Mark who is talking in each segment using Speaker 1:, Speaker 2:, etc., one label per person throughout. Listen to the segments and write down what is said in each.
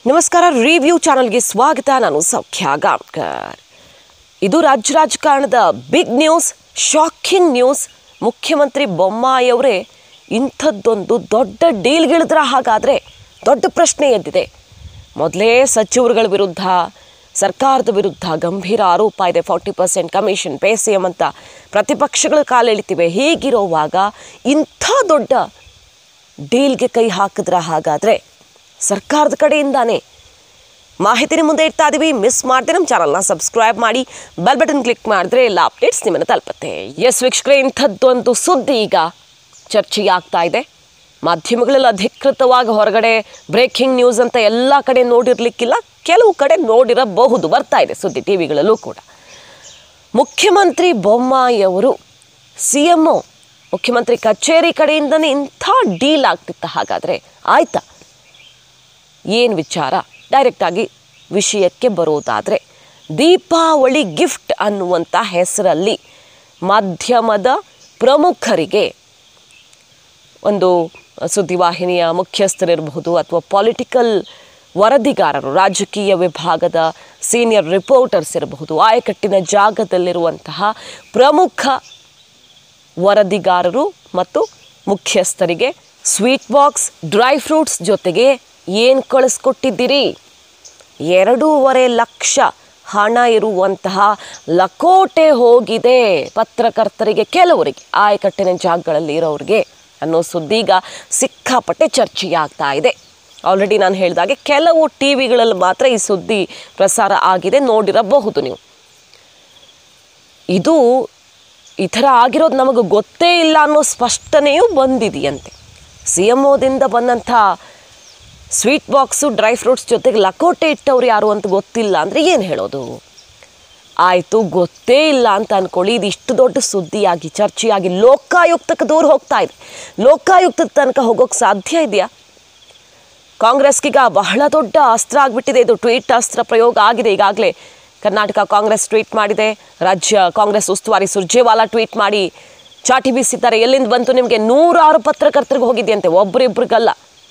Speaker 1: ನಮಸ್ಕಾರ ರಿವ್ಯೂ ಚಾನಲ್ಗೆ ಸ್ವಾಗತ ನಾನು ಸೌಖ್ಯ ಗಾಂವ್ಕರ್ ಇದು ರಾಜ್ಯ ರಾಜಕಾರಣದ ಬಿಗ್ ನ್ಯೂಸ್ ಶಾಕಿಂಗ್ ನ್ಯೂಸ್ ಮುಖ್ಯಮಂತ್ರಿ ಬೊಮ್ಮಾಯಿ ಅವರೇ ಇಂಥದ್ದೊಂದು ದೊಡ್ಡ ಡೀಲ್ಗಿಳಿದ್ರ ಹಾಗಾದರೆ ದೊಡ್ಡ ಪ್ರಶ್ನೆ ಎದ್ದಿದೆ ಮೊದಲೇ ಸಚಿವರುಗಳ ವಿರುದ್ಧ ಸರ್ಕಾರದ ವಿರುದ್ಧ ಗಂಭೀರ ಆರೋಪ ಇದೆ forty percent commission pay C M ಅಂತ ಪ್ರತಿಪಕ್ಷಗಳು ಕಾಲೆಳಿತಿವೆ ಹೀಗಿರೋವಾಗ ಇಂಥ ದೊಡ್ಡ ಡೀಲ್ಗೆ ಕೈ ಹಾಕಿದ್ರ ಹಾಗಾದರೆ ಸರ್ಕಾರದ ಕಡೆಯಿಂದಾನೇ ಮಾಹಿತಿ ನಿಮ್ಮ ಮುಂದೆ ಇಡ್ತಾ ಇದೀವಿ ಮಿಸ್ ಮಾಡದೆ ನಮ್ಮ ಚಾನಲ್ನ ಸಬ್ಸ್ಕ್ರೈಬ್ ಮಾಡಿ ಬೆಲ್ ಬಟನ್ ಕ್ಲಿಕ್ ಮಾಡಿದ್ರೆ ಎಲ್ಲ ಅಪ್ಡೇಟ್ಸ್ ನಿಮ್ಮನ್ನು ತಲುಪುತ್ತೆ ಎಸ್ ವೀಕ್ಷಕರೇ ಇಂಥದ್ದೊಂದು ಸುದ್ದಿ ಈಗ ಚರ್ಚೆಯಾಗ್ತಾ ಇದೆ ಮಾಧ್ಯಮಗಳಲ್ಲಿ ಅಧಿಕೃತವಾಗಿ ಹೊರಗಡೆ ಬ್ರೇಕಿಂಗ್ ನ್ಯೂಸ್ ಅಂತ ಎಲ್ಲ ಕಡೆ ನೋಡಿರ್ಲಿಕ್ಕಿಲ್ಲ ಕೆಲವು ಕಡೆ ನೋಡಿರಬಹುದು ಬರ್ತಾ ಇದೆ ಸುದ್ದಿ ಟಿ ವಿಗಳಲ್ಲೂ ಕೂಡ ಮುಖ್ಯಮಂತ್ರಿ ಬೊಮ್ಮಾಯಿಯವರು ಸಿ ಎಮ್ ಒ ಮುಖ್ಯಮಂತ್ರಿ ಕಚೇರಿ ಕಡೆಯಿಂದನೇ ಇಂಥ ಡೀಲ್ ಆಗ್ತಿತ್ತ ಹಾಗಾದರೆ ಆಯ್ತಾ ಏನು ವಿಚಾರ ಡೈರೆಕ್ಟಾಗಿ ವಿಷಯಕ್ಕೆ ಬರೋದಾದರೆ ದೀಪಾವಳಿ ಗಿಫ್ಟ್ ಅನ್ನುವಂಥ ಹೆಸರಲ್ಲಿ ಮಾಧ್ಯಮದ ಪ್ರಮುಖರಿಗೆ ಒಂದು ಸುದ್ದಿವಾಹಿನಿಯ ಮುಖ್ಯಸ್ಥರಿರಬಹುದು ಅಥವಾ ಪೊಲಿಟಿಕಲ್ ವರದಿಗಾರರು ರಾಜಕೀಯ ವಿಭಾಗದ ಸೀನಿಯರ್ ರಿಪೋರ್ಟರ್ಸ್ ಇರಬಹುದು ಆಯಕಟ್ಟಿನ ಜಾಗದಲ್ಲಿರುವಂತಹ ಪ್ರಮುಖ ವರದಿಗಾರರು ಮತ್ತು ಮುಖ್ಯಸ್ಥರಿಗೆ ಸ್ವೀಟ್ ಬಾಕ್ಸ್ ಡ್ರೈ ಫ್ರೂಟ್ಸ್ ಜೊತೆಗೆ ಏನು ಕಳಿಸ್ಕೊಟ್ಟಿದ್ದೀರಿ ಎರಡೂವರೆ ಲಕ್ಷ ಹಣ ಇರುವಂತಹ ಲಕೋಟೆ ಹೋಗಿದೆ ಪತ್ರಕರ್ತರಿಗೆ ಕೆಲವರಿಗೆ ಆಯಕಟ್ಟಿನ ಜಾಗಗಳಲ್ಲಿ ಇರೋರಿಗೆ ಅನ್ನೋ ಸುದ್ದಿ ಈಗ ಸಿಕ್ಕಾಪಟ್ಟೆ ಚರ್ಚೆಯಾಗ್ತಾ ಇದೆ ಆಲ್ರೆಡಿ ನಾನು ಹೇಳಿದಾಗೆ ಕೆಲವು ಟಿ ವಿಗಳಲ್ಲಿ ಮಾತ್ರ ಈ ಸುದ್ದಿ ಪ್ರಸಾರ ಆಗಿದೆ ನೋಡಿರಬಹುದು ನೀವು ಇದು ಈ ಥರ ಆಗಿರೋದು ನಮಗೆ ಗೊತ್ತೇ ಇಲ್ಲ ಅನ್ನೋ ಸ್ಪಷ್ಟನೆಯೂ ಬಂದಿದೆಯಂತೆ ಸಿ ಎಮ್ ಓದಿಂದ ಬಂದಂಥ ಸ್ವೀಟ್ ಬಾಕ್ಸು ಡ್ರೈ ಫ್ರೂಟ್ಸ್ ಜೊತೆಗೆ ಲಕೋಟೆ ಇಟ್ಟವ್ರು ಯಾರು ಅಂತ ಗೊತ್ತಿಲ್ಲ ಅಂದರೆ ಏನು ಹೇಳೋದು ಆಯಿತು ಗೊತ್ತೇ ಇಲ್ಲ ಅಂತ ಅಂದ್ಕೊಳ್ಳಿ ಇದು ಇಷ್ಟು ದೊಡ್ಡ ಸುದ್ದಿಯಾಗಿ ಚರ್ಚೆಯಾಗಿ ಲೋಕಾಯುಕ್ತಕ್ಕೆ ದೂರ ಹೋಗ್ತಾ ಇದೆ ಲೋಕಾಯುಕ್ತದ ತನಕ ಹೋಗೋಕ್ಕೆ ಸಾಧ್ಯ ಇದೆಯಾ ಕಾಂಗ್ರೆಸ್ಗೀಗ ಬಹಳ ದೊಡ್ಡ ಅಸ್ತ್ರ ಆಗಿಬಿಟ್ಟಿದೆ ಇದು ಟ್ವೀಟ್ ಅಸ್ತ್ರ ಪ್ರಯೋಗ ಆಗಿದೆ ಈಗಾಗಲೇ ಕರ್ನಾಟಕ ಕಾಂಗ್ರೆಸ್ ಟ್ವೀಟ್ ಮಾಡಿದೆ ರಾಜ್ಯ ಕಾಂಗ್ರೆಸ್ ಉಸ್ತುವಾರಿ ಸುರ್ಜೇವಾಲಾ ಟ್ವೀಟ್ ಮಾಡಿ ಚಾಟಿ ಬೀಸಿದ್ದಾರೆ ಎಲ್ಲಿಂದ ಬಂತು ನಿಮಗೆ ನೂರಾರು ಪತ್ರಕರ್ತರಿಗೆ ಹೋಗಿದೆಯಂತೆ ಒಬ್ಬರಿಬ್ರಿಗಲ್ಲ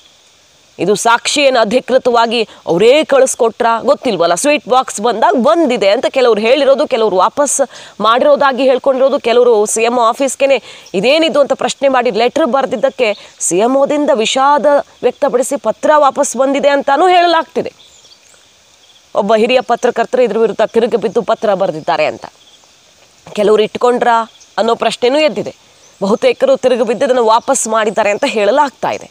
Speaker 1: ಇದು ಸಾಕ್ಷಿ ಏನು ಅಧಿಕೃತವಾಗಿ ಅವರೇ ಕಳಿಸ್ಕೊಟ್ರ ಗೊತ್ತಿಲ್ವಲ್ಲ ಸ್ವೀಟ್ ಬಾಕ್ಸ್ ಬಂದಾಗ ಬಂದಿದೆ ಅಂತ ಕೆಲವರು ಹೇಳಿರೋದು ಕೆಲವರು ವಾಪಸ್ ಮಾಡಿರೋದಾಗಿ ಹೇಳ್ಕೊಂಡಿರೋದು ಕೆಲವರು ಸಿ ಎಮ್ ಆಫೀಸ್ಗೆ ಇದೇನಿದು ಅಂತ ಪ್ರಶ್ನೆ ಮಾಡಿ ಲೆಟ್ರ್ ಬರೆದಿದ್ದಕ್ಕೆ ಸಿ ಎಮ್ ಓದಿಂದ ವಿಷಾದ ವ್ಯಕ್ತಪಡಿಸಿ ಪತ್ರ ವಾಪಸ್ ಬಂದಿದೆ ಅಂತಾನೂ ಹೇಳಲಾಗ್ತಿದೆ ಒಬ್ಬ ಹಿರಿಯ ಪತ್ರಕರ್ತರು ಇದ್ರ ವಿರುದ್ಧ ತಿರುಗಿ ಬಿದ್ದು ಪತ್ರ ಬರೆದಿದ್ದಾರೆ ಅಂತ ಕೆಲವರು ಇಟ್ಕೊಂಡ್ರ ಅನ್ನೋ ಪ್ರಶ್ನೆನೂ ಎದ್ದಿದೆ ಬಹುತೇಕರು ತಿರುಗಿ ಬಿದ್ದದನ್ನು ವಾಪಸ್ ಮಾಡಿದ್ದಾರೆ ಅಂತ ಹೇಳಲಾಗ್ತಾ ಇದೆ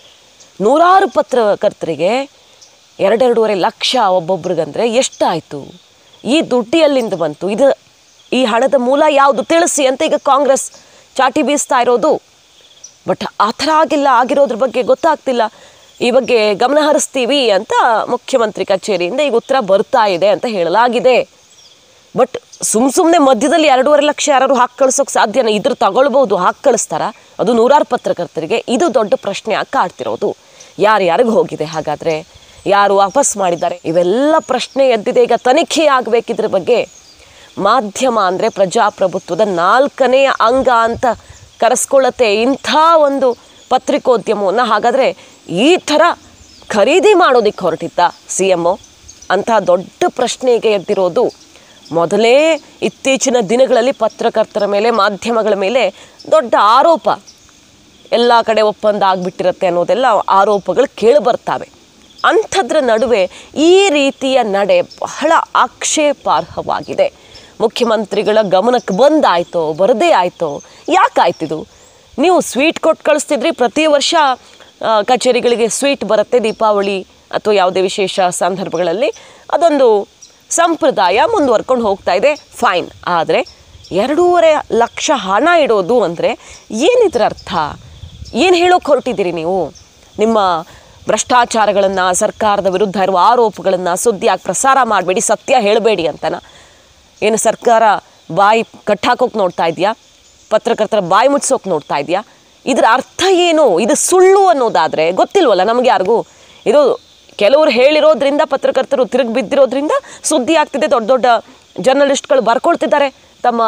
Speaker 1: ನೂರಾರು ಪತ್ರಕರ್ತರಿಗೆ ಎರಡೆರಡೂವರೆ ಲಕ್ಷ ಒಬ್ಬೊಬ್ರಿಗಂದರೆ ಎಷ್ಟಾಯಿತು ಈ ದುಡ್ಡು ಎಲ್ಲಿಂದ ಬಂತು ಇದು ಈ ಹಣದ ಮೂಲ ಯಾವುದು ತಿಳಿಸಿ ಅಂತ ಈಗ ಕಾಂಗ್ರೆಸ್ ಚಾಟಿ ಬೀಸ್ತಾ ಇರೋದು ಬಟ್ ಆ ಥರ ಆಗಿಲ್ಲ ಆಗಿರೋದ್ರ ಬಗ್ಗೆ ಗೊತ್ತಾಗ್ತಿಲ್ಲ ಈ ಬಗ್ಗೆ ಗಮನ ಹರಿಸ್ತೀವಿ ಅಂತ ಮುಖ್ಯಮಂತ್ರಿ ಕಚೇರಿಯಿಂದ ಈಗ ಉತ್ತರ ಬರ್ತಾ ಇದೆ ಅಂತ ಹೇಳಲಾಗಿದೆ ಬಟ್ ಸುಮ್ಮ ಸುಮ್ಮನೆ ಮಧ್ಯದಲ್ಲಿ ಎರಡೂವರೆ ಲಕ್ಷ ಯಾರು ಹಾಕಿ ಕಳ್ಸೋಕೆ ಸಾಧ್ಯನ ಇದ್ರ ತಗೊಳ್ಬೋದು ಹಾಕಿ ಕಳಿಸ್ತಾರ ಅದು ನೂರಾರು ಪತ್ರಕರ್ತರಿಗೆ ಇದು ದೊಡ್ಡ ಪ್ರಶ್ನೆ ಆಗಿ ಕಾಡ್ತಿರೋದು ಯಾರ್ಯಾರಿಗೆ ಹೋಗಿದೆ ಹಾಗಾದರೆ ಯಾರು ವಾಪಸ್ ಮಾಡಿದ್ದಾರೆ ಇವೆಲ್ಲ ಪ್ರಶ್ನೆ ಎದ್ದಿದೆ ಈಗ ತನಿಖೆ ಆಗಬೇಕಿದ್ರ ಬಗ್ಗೆ ಮಾಧ್ಯಮ ಅಂದರೆ ಪ್ರಜಾಪ್ರಭುತ್ವದ ನಾಲ್ಕನೆಯ ಅಂಗ ಅಂತ ಕರೆಸ್ಕೊಳ್ಳುತ್ತೆ ಇಂಥ ಒಂದು ಪತ್ರಿಕೋದ್ಯಮವನ್ನು ಹಾಗಾದರೆ ಈ ಥರ ಖರೀದಿ ಮಾಡೋದಕ್ಕೆ ಹೊರಟಿದ್ದ ಸಿ ಎಮ್ ಒ ಅಂತಹ ದೊಡ್ಡ ಪ್ರಶ್ನೆಗೆ ಎದ್ದಿರೋದು ಮೊದಲೇ ಇತ್ತೀಚಿನ ದಿನಗಳಲ್ಲಿ ಪತ್ರಕರ್ತರ ಮೇಲೆ ಮಾಧ್ಯಮಗಳ ಮೇಲೆ ದೊಡ್ಡ ಆರೋಪ ಎಲ್ಲ ಕಡೆ ಒಪ್ಪಂದ ಆಗಿಬಿಟ್ಟಿರುತ್ತೆ ಅನ್ನೋದೆಲ್ಲ ಆರೋಪಗಳು ಕೇಳಿಬರ್ತಾವೆ ಅಂಥದ್ರ ನಡುವೆ ಈ ರೀತಿಯ ನಡೆ ಬಹಳ ಆಕ್ಷೇಪಾರ್ಹವಾಗಿದೆ ಮುಖ್ಯಮಂತ್ರಿಗಳ ಗಮನಕ್ಕೆ ಬಂದಾಯ್ತೋ ಬರದೇ ಆಯ್ತೋ ಯಾಕಾಯ್ತಿದು ನೀವು ಸ್ವೀಟ್ ಕೊಟ್ಟು ಕಳಿಸ್ತಿದ್ರಿ ಪ್ರತಿ ವರ್ಷ ಆ, ಕಚೇರಿಗಳಿಗೆ ಸ್ವೀಟ್ ಬರುತ್ತೆ ದೀಪಾವಳಿ ಅಥವಾ ಯಾವುದೇ ವಿಶೇಷ ಸಂದರ್ಭಗಳಲ್ಲಿ ಅದೊಂದು ಸಂಪ್ರದಾಯ ಮುಂದುವರ್ಕೊಂಡು ಹೋಗ್ತಾ ಇದೆ ಫೈನ್ ಆದರೆ ಎರಡೂವರೆ ಲಕ್ಷ ಹಣ ಇಡೋದು ಅಂದರೆ ಏನಿದ್ರ ಅರ್ಥ ಏನು ಹೇಳೋಕೆ ಹೊರಟಿದ್ದೀರಿ ನೀವು ನಿಮ್ಮ ಭ್ರಷ್ಟಾಚಾರಗಳನ್ನು ಸರ್ಕಾರದ ವಿರುದ್ಧ ಇರುವ ಆರೋಪಗಳನ್ನು ಸುದ್ದಿಯಾಗಿ ಪ್ರಸಾರ ಮಾಡಬೇಡಿ ಸತ್ಯ ಹೇಳಬೇಡಿ ಅಂತನ ಏನು ಸರ್ಕಾರ ಬಾಯಿ ಕಟ್ಟಾಕೋಕೆ ನೋಡ್ತಾ ಇದೆಯಾ ಪತ್ರಕರ್ತರ ಬಾಯಿ ಮುಚ್ಸೋಕೆ ನೋಡ್ತಾ ಇದೆಯಾ ಇದರ ಅರ್ಥ ಏನು ಇದು ಸುಳ್ಳು ಅನ್ನೋದಾದರೆ ಗೊತ್ತಿಲ್ವಲ್ಲ ನಮಗೆ ಯಾರಿಗೂ ಇದು ಕೆಲವರು ಹೇಳಿರೋದ್ರಿಂದ ಪತ್ರಕರ್ತರು ತಿರುಗಿ ಬಿದ್ದಿರೋದ್ರಿಂದ ಸುದ್ದಿ ಆಗ್ತಿದೆ ದೊಡ್ಡ ದೊಡ್ಡ ಜರ್ನಲಿಸ್ಟ್ಗಳು ಬರ್ಕೊಳ್ತಿದ್ದಾರೆ ತಮ್ಮ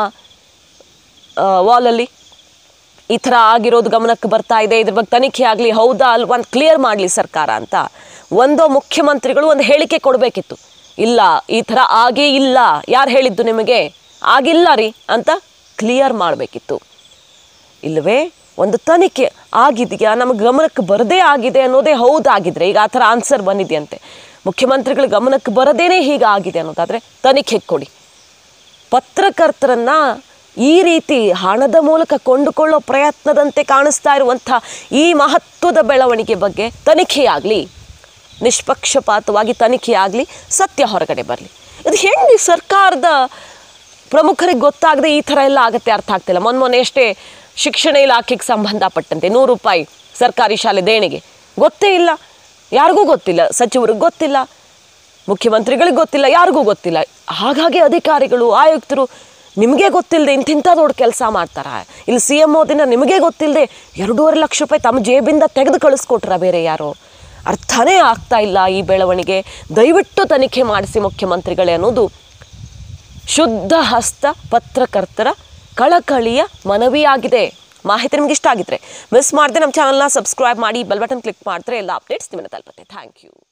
Speaker 1: ವಾಲಲ್ಲಿ ಈ ಥರ ಆಗಿರೋದು ಗಮನಕ್ಕೆ ಬರ್ತಾ ಇದೆ ಇದ್ರ ಬಗ್ಗೆ ತನಿಖೆ ಆಗಲಿ ಹೌದಾ ಅಲ್ವಾ ಅಂತ ಕ್ಲಿಯರ್ ಮಾಡಲಿ ಸರ್ಕಾರ ಅಂತ ಒಂದೋ ಮುಖ್ಯಮಂತ್ರಿಗಳು ಒಂದು ಹೇಳಿಕೆ ಕೊಡಬೇಕಿತ್ತು ಇಲ್ಲ ಈ ಥರ ಆಗೇ ಇಲ್ಲ ಯಾರು ಹೇಳಿದ್ದು ನಿಮಗೆ ಆಗಿಲ್ಲ ರೀ ಅಂತ ಕ್ಲಿಯರ್ ಮಾಡಬೇಕಿತ್ತು ಇಲ್ಲವೇ ಒಂದು ತನಿಖೆ ಆಗಿದೆಯಾ ನಮ್ಮ ಗಮನಕ್ಕೆ ಬರದೇ ಆಗಿದೆ ಅನ್ನೋದೇ ಹೌದಾಗಿದ್ರೆ ಈಗ ಆ ಥರ ಆನ್ಸರ್ ಬಂದಿದೆಯಂತೆ ಮುಖ್ಯಮಂತ್ರಿಗಳ ಗಮನಕ್ಕೆ ಬರದೇನೆ ಹೀಗಾಗಿದೆ ಅನ್ನೋದಾದರೆ ತನಿಖೆ ಕೊಡಿ ಪತ್ರಕರ್ತರನ್ನ ಈ ರೀತಿ ಹಣದ ಮೂಲಕ ಕೊಂಡುಕೊಳ್ಳೋ ಪ್ರಯತ್ನದಂತೆ ಕಾಣಿಸ್ತಾ ಇರುವಂಥ ಈ ಮಹತ್ವದ ಬೆಳವಣಿಗೆ ಬಗ್ಗೆ ತನಿಖೆಯಾಗಲಿ ನಿಷ್ಪಕ್ಷಪಾತವಾಗಿ ತನಿಖೆಯಾಗಲಿ ಸತ್ಯ ಹೊರಗಡೆ ಬರಲಿ ಇದು ಹೆಂಗೆ ಸರ್ಕಾರದ ಪ್ರಮುಖರಿಗೆ ಗೊತ್ತಾಗದೆ ಈ ಥರ ಎಲ್ಲ ಆಗುತ್ತೆ ಅರ್ಥ ಆಗ್ತಿಲ್ಲ ಮೊನ್ನೆ ಮೊನ್ನೆ ಅಷ್ಟೇ ಶಿಕ್ಷಣ ಇಲಾಖೆಗೆ ಸಂಬಂಧಪಟ್ಟಂತೆ ನೂರು ರೂಪಾಯಿ ಸರ್ಕಾರಿ ಶಾಲೆ ದೇಣಿಗೆ ಗೊತ್ತೇ ಇಲ್ಲ ಯಾರಿಗೂ ಗೊತ್ತಿಲ್ಲ ಸಚಿವರಿಗೆ ಗೊತ್ತಿಲ್ಲ ಮುಖ್ಯಮಂತ್ರಿಗಳಿಗೆ ಗೊತ್ತಿಲ್ಲ ಯಾರಿಗೂ ಗೊತ್ತಿಲ್ಲ ಹಾಗಾಗಿ ಅಧಿಕಾರಿಗಳು ಆಯುಕ್ತರು ನಿಮಗೆ ಗೊತ್ತಿಲ್ಲದೆ ಇಂತಿಂಥ ದೊಡ್ಡ ಕೆಲಸ ಮಾಡ್ತಾರ ಇಲ್ಲಿ ಸಿ ಎಮ್ ಓದಿನ ನಿಮಗೆ ಗೊತ್ತಿಲ್ಲದೆ ಎರಡೂವರೆ ಲಕ್ಷ ರೂಪಾಯಿ ತಮ್ಮ ಜೇಬಿಂದ ತೆಗೆದು ಕಳಿಸ್ಕೊಟ್ರ ಬೇರೆ ಯಾರೋ ಅರ್ಥನೇ ಆಗ್ತಾ ಇಲ್ಲ ಈ ಬೆಳವಣಿಗೆ ದಯವಿಟ್ಟು ತನಿಖೆ ಮಾಡಿಸಿ ಮುಖ್ಯಮಂತ್ರಿಗಳೇ ಅನ್ನೋದು ಶುದ್ಧ ಹಸ್ತ ಪತ್ರಕರ್ತರ ಕಳಕಳಿಯ ಮನವಿಯಾಗಿದೆ ಮಾಹಿತಿ ನಿಮ್ಗೆ ಇಷ್ಟ ಆಗಿದ್ರೆ ಮಿಸ್ ಮಾಡದೆ ನಮ್ಮ ಚಾನಲ್ನ ಸಬ್ಸ್ಕ್ರೈಬ್ ಮಾಡಿ ಬೆಲ್ ಬಟನ್ ಕ್ಲಿಕ್ ಮಾಡಿದ್ರೆ ಎಲ್ಲ ಅಪ್ಡೇಟ್ಸ್ ನಿಮ್ಮನ್ನ ತಲುಪುತ್ತೆ ಥ್ಯಾಂಕ್ ಯು